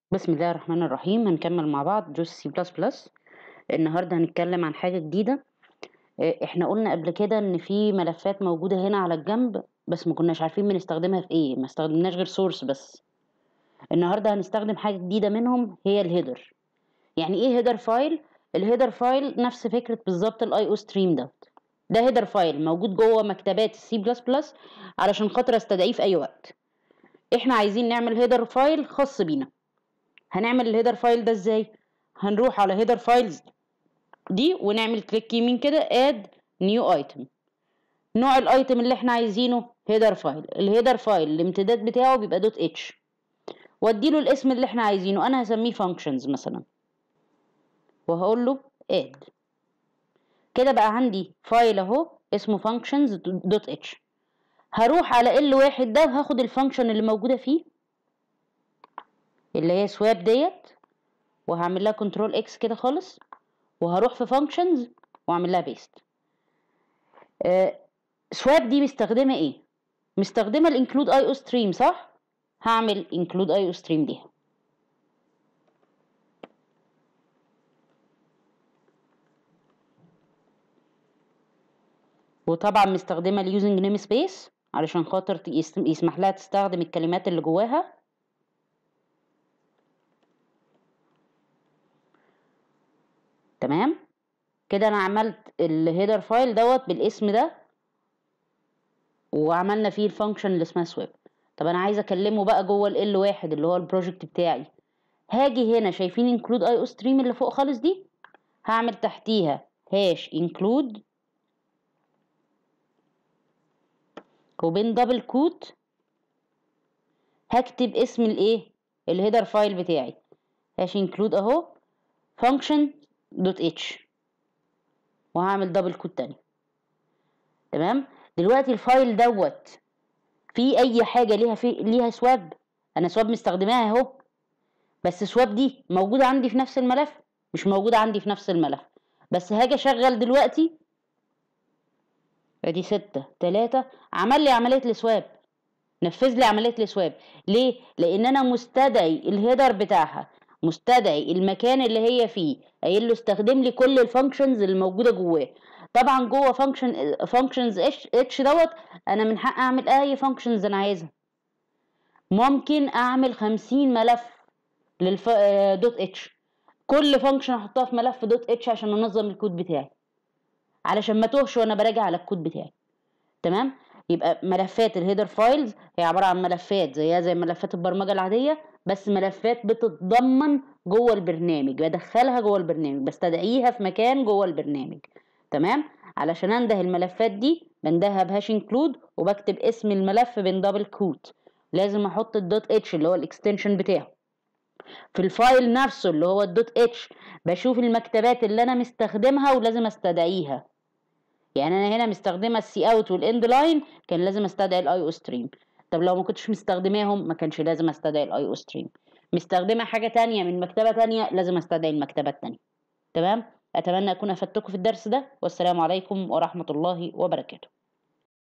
بسم الله الرحمن الرحيم هنكمل مع بعض جوس سي بلس بلس النهارده هنتكلم عن حاجه جديده إيه، احنا قلنا قبل كده ان في ملفات موجوده هنا على الجنب بس ما كناش عارفين بنستخدمها في ايه ما استخدمناش غير سورس بس النهارده هنستخدم حاجه جديده منهم هي الهيدر يعني ايه هيدر فايل الهيدر فايل نفس فكره بالظبط الاي او ستريم دوت ده هيدر فايل موجود جوه مكتبات السي بلس بلس علشان خاطر استدعيه في اي وقت احنا عايزين نعمل هيدر فايل خاص بينا هنعمل الهيدر فايل ده ازاي هنروح على هيدر فايلز دي ونعمل كليك يمين كده اد نيو ايتم نوع الايتم اللي احنا عايزينه هيدر فايل الهيدر فايل الامتداد بتاعه بيبقى دوت اتش واديله الاسم اللي احنا عايزينه انا هسميه فانكشنز مثلا وهقول له اد كده بقى عندي فايل اهو اسمه functions دوت اتش هروح على ال واحد ده وهاخد الفانكشن اللي موجوده فيه اللي هي سواب ديت وهعمل لها كنترول اكس كده خالص وهروح في فانكشنز واعمل لها بيست سواب دي مستخدمه ايه مستخدمه الانكلود اي او ستريم صح هعمل انكلود اي او ستريم ليها وطبعا مستخدمه اليوزنج نيم سبيس علشان خاطر يسمح لها تستخدم الكلمات اللي جواها تمام كده انا عملت الهيدر فايل دوت بالاسم ده وعملنا فيه الفانكشن اللي اسمها سواب طب انا عايزه اكلمه بقى جوه ال واحد اللي هو البروجكت بتاعي هاجي هنا شايفين انكلود اي او ستريم اللي فوق خالص دي هعمل تحتيها هاش انكلود وبين دبل كوت هكتب اسم الايه الهيدر فايل بتاعي هاش انكلود اهو فانكشن دوت اتش وهعمل دبل كوت تاني تمام دلوقتي الفايل دوت في اي حاجه ليها في ليها سواب انا سواب مستخدماها اهو بس سواب دي موجوده عندي في نفس الملف مش موجوده عندي في نفس الملف بس هاجي اشغل دلوقتي ادي ستة تلاتة عمل لي عملية السواب نفذ لي عملية السواب ليه؟ لأن أنا مستدعي الهيدر بتاعها مستدعي المكان اللي هي فيه قايل له استخدم لي كل الفانكشنز اللي موجوده جواه طبعا جوه فانكشن فانكشنز اتش اتش دوت انا من حق اعمل اي فانكشنز انا عايزها ممكن اعمل خمسين ملف للف دوت اتش كل فانكشن احطها في ملف دوت اتش عشان انظم الكود بتاعي علشان ما توهش وانا براجع على الكود بتاعي تمام يبقى ملفات الهيدر فايلز هي عباره عن ملفات زيها زي ملفات البرمجه العاديه بس ملفات بتتضمن جوه البرنامج بدخلها جوه البرنامج بستدعيها في مكان جوه البرنامج تمام علشان انده الملفات دي بندهها بهاش انكلود وبكتب اسم الملف بين دبل كوت لازم احط الدوت اتش اللي هو الاكستنشن بتاعه في الفايل نفسه اللي هو الدوت اتش بشوف المكتبات اللي انا مستخدمها ولازم استدعيها يعني انا هنا مستخدمه السي اوت والاند لاين كان لازم استدعي الاي او ستريم طب لو ما كنتش مستخدماهم ما كانش لازم استدعي الاي او ستريم مستخدمه حاجه تانية من مكتبه تانية لازم استدعي المكتبه التانية تمام اتمنى اكون افدتكم في الدرس ده والسلام عليكم ورحمه الله وبركاته